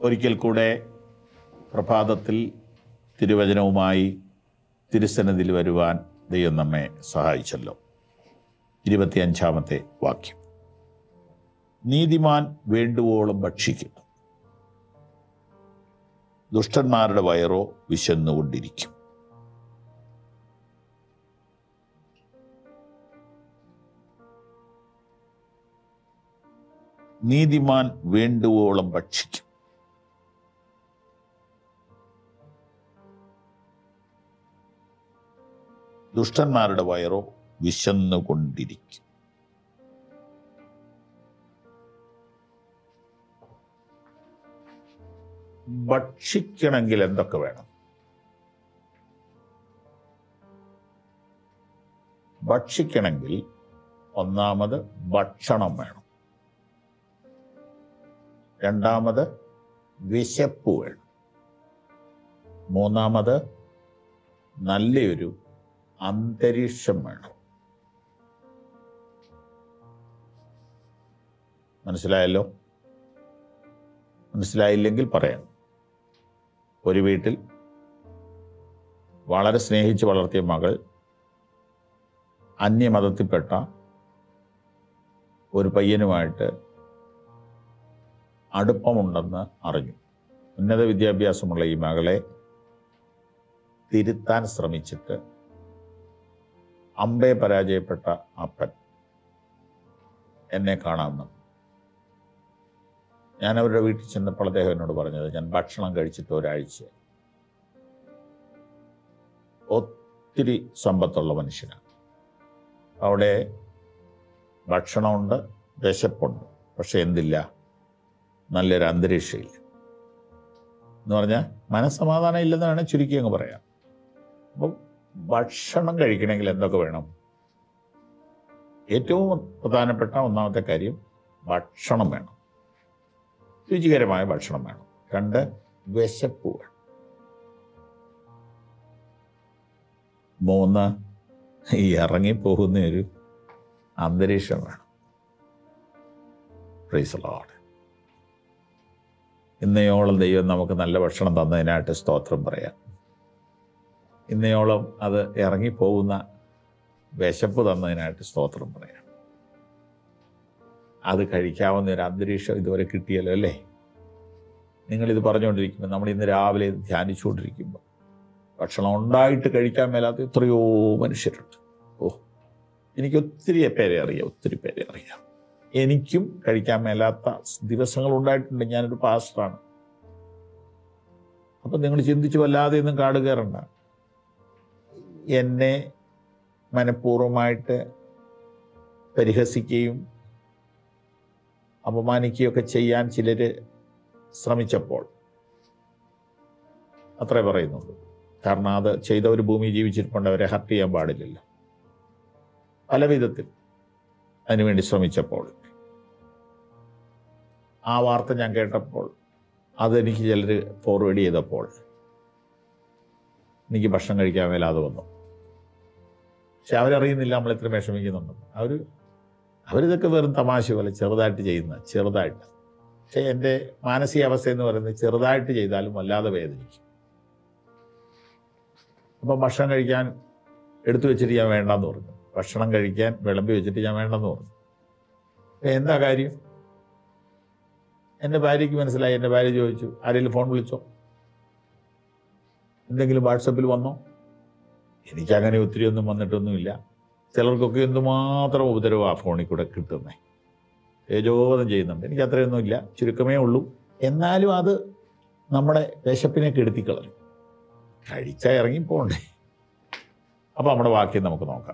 ഒരിക്കൽ കൂടെ പ്രഭാതത്തിൽ തിരുവചനവുമായി തിരുസന്നിധിയിൽ വരുവാൻ ദൈവം നമ്മെ സഹായിച്ചല്ലോ ഇരുപത്തിയഞ്ചാമത്തെ വാക്യം നീതിമാൻ വേണ്ടുവോളം ഭക്ഷിക്കുന്നു ദുഷ്ടന്മാരുടെ വയറോ വിശന്നുകൊണ്ടിരിക്കും നീതിമാൻ വേണ്ടുവോളം ഭക്ഷിക്കും ദുഷ്ടന്മാരുടെ വയറോ വിശന്നുകൊണ്ടിരിക്കും ഭക്ഷിക്കണമെങ്കിൽ എന്തൊക്കെ വേണം ഭക്ഷിക്കണമെങ്കിൽ ഒന്നാമത് ഭക്ഷണം വേണം രണ്ടാമത് വിശപ്പ് വേണം മൂന്നാമത് നല്ലൊരു അന്തരീക്ഷം വേണം മനസ്സിലായല്ലോ മനസ്സിലായില്ലെങ്കിൽ പറയാം ഒരു വീട്ടിൽ വളരെ സ്നേഹിച്ച് വളർത്തിയ മകൾ അന്യമതത്തിൽപ്പെട്ട ഒരു പയ്യനുമായിട്ട് അടുപ്പമുണ്ടെന്ന് അറിഞ്ഞു ഉന്നത വിദ്യാഭ്യാസമുള്ള ഈ മകളെ തിരുത്താൻ ശ്രമിച്ചിട്ട് അമ്പെ പരാജയപ്പെട്ട അപ്പൻ എന്നെ കാണാമെന്ന് ഞാൻ അവരുടെ വീട്ടിൽ ചെന്നപ്പോൾ അദ്ദേഹം എന്നോട് പറഞ്ഞത് ഞാൻ ഭക്ഷണം കഴിച്ചിട്ട് ഒരാഴ്ച ഒത്തിരി സമ്പത്തുള്ള മനുഷ്യനാണ് അവിടെ ഭക്ഷണമുണ്ട് വിശപ്പുണ്ട് പക്ഷെ എന്തില്ല നല്ലൊരു അന്തരീക്ഷമില്ല എന്ന് പറഞ്ഞാൽ മനസ്സമാധാനം ഇല്ലെന്നാണ് ചുരുക്കി അങ്ങ് പറയാം അപ്പം ഭക്ഷണം കഴിക്കണമെങ്കിൽ എന്തൊക്കെ വേണം ഏറ്റവും പ്രധാനപ്പെട്ട ഒന്നാമത്തെ കാര്യം ഭക്ഷണം വേണം രുചികരമായ ഭക്ഷണം വേണം രണ്ട് വിശപ്പ് വേണം മൂന്ന് ഈ ഇറങ്ങിപ്പോകുന്ന ഒരു അന്തരീക്ഷം വേണം പ്രൈസ് ലോഡ് ഇന്നയോളം ദൈവം നമുക്ക് നല്ല ഭക്ഷണം തന്നതിനായിട്ട് സ്തോത്രം പറയാം ഇന്നയോളം അത് ഇറങ്ങിപ്പോകുന്ന വിശപ്പ് തന്നതിനായിട്ട് സ്തോത്രം പറയാം അത് കഴിക്കാവുന്ന ഒരു അന്തരീക്ഷം ഇതുവരെ കിട്ടിയല്ലോ അല്ലേ നിങ്ങളിത് പറഞ്ഞുകൊണ്ടിരിക്കുമ്പോൾ നമ്മൾ ഇന്ന് രാവിലെ ഇത് ധ്യാനിച്ചുകൊണ്ടിരിക്കുമ്പോൾ ഭക്ഷണം ഉണ്ടായിട്ട് കഴിക്കാൻ മേലാത്ത എത്രയോ മനുഷ്യരുണ്ട് ഓ എനിക്ക് ഒത്തിരി പേരെ അറിയാം ഒത്തിരി പേരെ അറിയാം എനിക്കും കഴിക്കാൻ മേലാത്ത ദിവസങ്ങൾ ഉണ്ടായിട്ടുണ്ട് ഞാനൊരു പാസ്റ്ററാണ് അപ്പം നിങ്ങൾ ചിന്തിച്ച് വല്ലാതെ ഒന്നും കാട് കയറണ്ട എന്നെ മനഃപൂർവ്വമായിട്ട് പരിഹസിക്കുകയും അപമാനിക്കുകയൊക്കെ ചെയ്യാൻ ചിലർ ശ്രമിച്ചപ്പോൾ അത്രേ പറയുന്നുള്ളൂ കാരണം അത് ചെയ്തവർ ഭൂമി ജീവിച്ചിരിപ്പുണ്ട് അവരെ ഹർട്ട് ചെയ്യാൻ പാടില്ലല്ലോ പല വിധത്തിൽ അതിനുവേണ്ടി ശ്രമിച്ചപ്പോൾ ആ വാർത്ത ഞാൻ കേട്ടപ്പോൾ അതെനിക്ക് ചിലർ ഫോർവേഡ് ചെയ്തപ്പോൾ എനിക്ക് ഭക്ഷണം കഴിക്കാൻ മേലാതെ വന്നു പക്ഷെ അവരറിയുന്നില്ല നമ്മൾ ഇത്ര വിഷമിക്കുന്നുണ്ട് അവർ അവരിതൊക്കെ വെറും തമാശ പോലെ ചെറുതായിട്ട് ചെയ്യുന്ന ചെറുതായിട്ട് പക്ഷേ എൻ്റെ മാനസികാവസ്ഥ എന്ന് പറയുന്നത് ചെറുതായിട്ട് ചെയ്താലും വല്ലാതെ വേദനിക്കും അപ്പം ഭക്ഷണം കഴിക്കാൻ എടുത്തു വെച്ചിട്ട് ഞാൻ വേണ്ടെന്ന് പറഞ്ഞു ഭക്ഷണം കഴിക്കാൻ വിളമ്പി വെച്ചിട്ട് ഞാൻ വേണ്ടെന്ന് പറഞ്ഞു എന്താ കാര്യം എൻ്റെ ഭാര്യയ്ക്ക് മനസ്സിലായി എൻ്റെ ഭാര്യ ചോദിച്ചു ആരെങ്കിലും ഫോൺ വിളിച്ചോ എന്തെങ്കിലും വാട്സപ്പിൽ വന്നോ എനിക്കങ്ങനെ ഒത്തിരി ഒന്നും വന്നിട്ടൊന്നുമില്ല ചിലർക്കൊക്കെ എന്തുമാത്രം ഉപദ്രവം ആ ഫോണിൽ കൂടെ കിട്ടുന്നേ തേജോധം ചെയ്യുന്നുണ്ട് എനിക്ക് അത്രയൊന്നുമില്ല ചുരുക്കമേ ഉള്ളൂ എന്നാലും അത് നമ്മുടെ വിശപ്പിനെ കെടുത്തിക്കളഞ്ഞു കഴിച്ചാൽ ഇറങ്ങി പോണ്ടേ അപ്പോൾ നമ്മുടെ വാക്യം നമുക്ക് നോക്കാം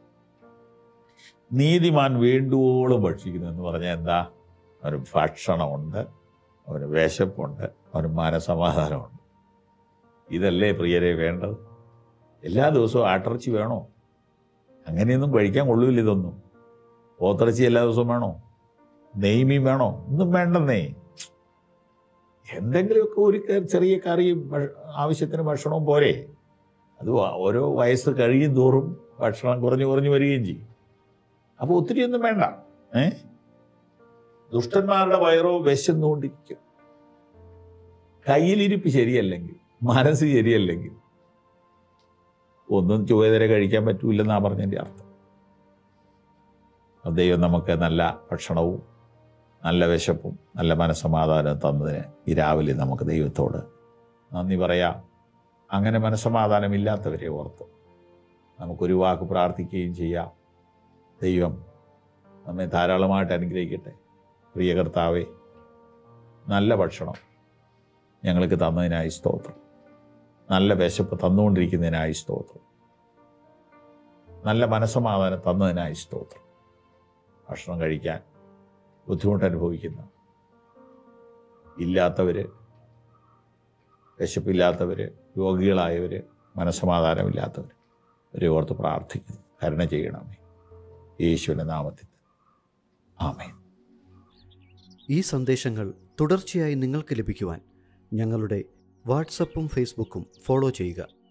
നീതിമാൻ വേണ്ടുവോളം ഭക്ഷിക്കുന്നു എന്ന് പറഞ്ഞാൽ എന്താ അവന് ഭക്ഷണമുണ്ട് അവന് വിശപ്പുണ്ട് അവന് മനസമാധാനമുണ്ട് ഇതല്ലേ പ്രിയരെ വേണ്ടത് എല്ലാ ദിവസവും ആട്ടിറച്ചി വേണോ അങ്ങനെയൊന്നും കഴിക്കാൻ കൊള്ളൂല്ല ഇതൊന്നും പോത്തിറച്ചി എല്ലാ ദിവസവും വേണോ നെയ്മീൻ വേണോ ഒന്നും വേണ്ടെന്നേ എന്തെങ്കിലുമൊക്കെ ഒരു ക- ചെറിയ കറിയും ഭ- ആവശ്യത്തിന് ഭക്ഷണവും പോരെ അത് വ- ഓരോ വയസ്സ് കഴിയും തോറും ഭക്ഷണം കുറഞ്ഞു കുറഞ്ഞു വരികയും ചെയ്യും അപ്പോൾ ഒത്തിരിയൊന്നും വേണ്ട ഏ ദുഷ്ടന്മാരുടെ വയറോ വിശന്നുകൊണ്ടിരിക്കും കയ്യിലിരിപ്പ് ശരിയല്ലെങ്കിൽ മനസ്സ് ശരിയല്ലെങ്കിൽ ഒന്നും ചുവതര കഴിക്കാൻ പറ്റൂലെന്നാണ് പറഞ്ഞതിൻ്റെ അർത്ഥം അപ്പോൾ ദൈവം നമുക്ക് നല്ല ഭക്ഷണവും നല്ല വിശപ്പും നല്ല മനസ്സമാധാനവും തന്നതിന് ഈ രാവിലെ നമുക്ക് ദൈവത്തോട് നന്ദി പറയാം അങ്ങനെ മനസ്സമാധാനമില്ലാത്തവരെ ഓർത്ത് നമുക്കൊരു വാക്ക് പ്രാർത്ഥിക്കുകയും ചെയ്യാം ദൈവം നമ്മെ ധാരാളമായിട്ട് അനുഗ്രഹിക്കട്ടെ പ്രിയ കർത്താവേ നല്ല ഭക്ഷണം ഞങ്ങൾക്ക് തന്നതിനായി സ്തോത്രം നല്ല വിശപ്പ് തന്നുകൊണ്ടിരിക്കുന്നതിനായി സ്തോത്രം നല്ല മനസ്സമാധാനം തന്നതിനായി സ്തോത്രം ഭക്ഷണം കഴിക്കാൻ ബുദ്ധിമുട്ട് അനുഭവിക്കുന്ന ഇല്ലാത്തവർ വിശപ്പില്ലാത്തവർ രോഗികളായവർ മനസ്സമാധാനമില്ലാത്തവർ അവരെ ഓർത്ത് പ്രാർത്ഥിക്കുന്നു കരുണ ചെയ്യണമേ യേശുവിൻ്റെ നാമത്തിൽ ആമേ ഈ സന്ദേശങ്ങൾ തുടർച്ചയായി നിങ്ങൾക്ക് ലഭിക്കുവാൻ ഞങ്ങളുടെ വാട്സപ്പും ഫേസ്ബുക്കും ഫോളോ ചെയ്യുക